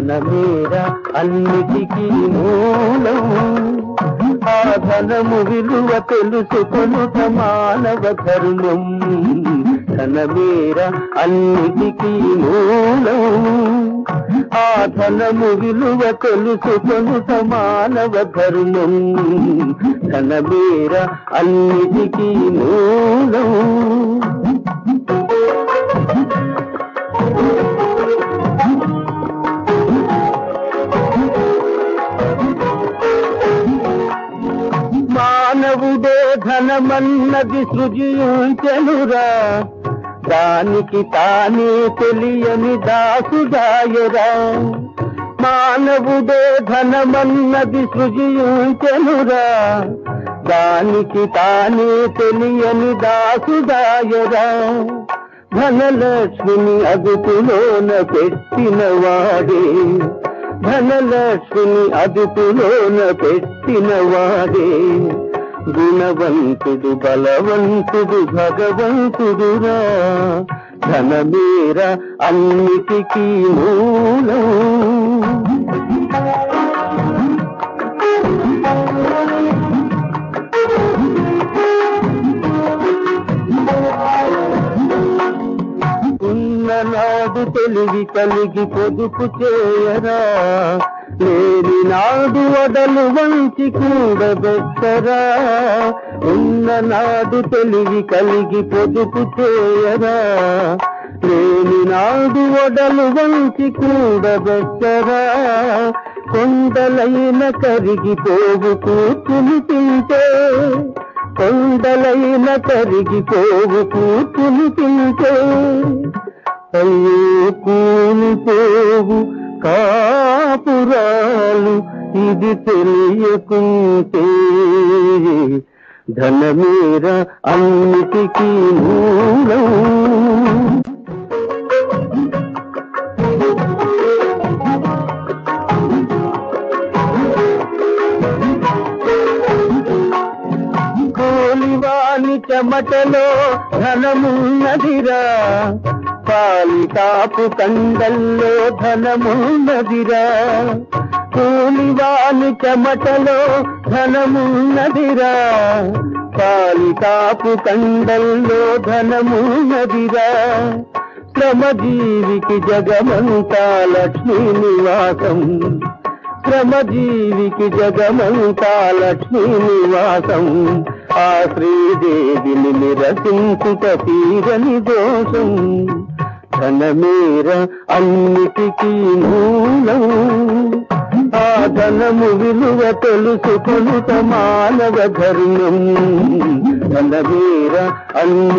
ధనమేర అన్నిటికీ మూలం ఆ ధనము విలువ తెలుసుకొనుట మానవ ధర్మం ధనమేర అన్నిటికీ మూలం ఆ ధనము విలువ తెలుసుకొనుట మానవ ధర్మం ధనమేర అన్నిటికీ మూలం మానవుడే ధనమన్నది సృజించనురా దానికి తానే తెలియని దాసుదాయరా మానవుడే ధనమన్నది సృజించనురా దానికి తానే తెలియని దాసుదాయరా ధనలక్ష్మిని అదుపులోన పెట్టిన వాడే ధనలక్ష్మిని అదుపులోన పెట్టిన వాడే గుణవంతుడు బలవంతుడు భగవంతుడురా ధనమేర అన్నిటికీ మూలం ఉన్ననాడు తెలివి కలిగి పొదుపు చేయరా లేని నాడు వడలు వంచి కూడబెట్టరా ఉన్ననాడు తెలివి కలిగి పొదుపు చేయరా లేని నాడు వడలు వంచి కూడబెట్టరా కొండలైన కరిగిపోవు కూర్చుని తింటే కొండలైన కరిగిపోవు కూర్చుని తింటే అయ్యో కూలిపోవు కాపురాలు ఇది తెలియకుంటే ధనమేర అన్నిటికీ మూలం కోలివాని చెమటలో ధనమున్నదిరా పాలితాపు కండల్లో ధనమున్నదిరా కూలివాని చెమటలో ధనమున్నదిరా పాలితాపు కండల్లో ధనమున్నదిరా శ్రమజీవికి జగమంతా లక్ష్మీ నివాసం శ్రమజీవికి జగమంతా లక్ష్మీ నివాసం ఆ శ్రీదేవిని నిరసించుట తీరని దోషం ధనమేర అన్నిటికీ మూలం ఆ ధనము విలువ తెలుసుకొనుట మానవ ధర్మం ధనమేర అన్ని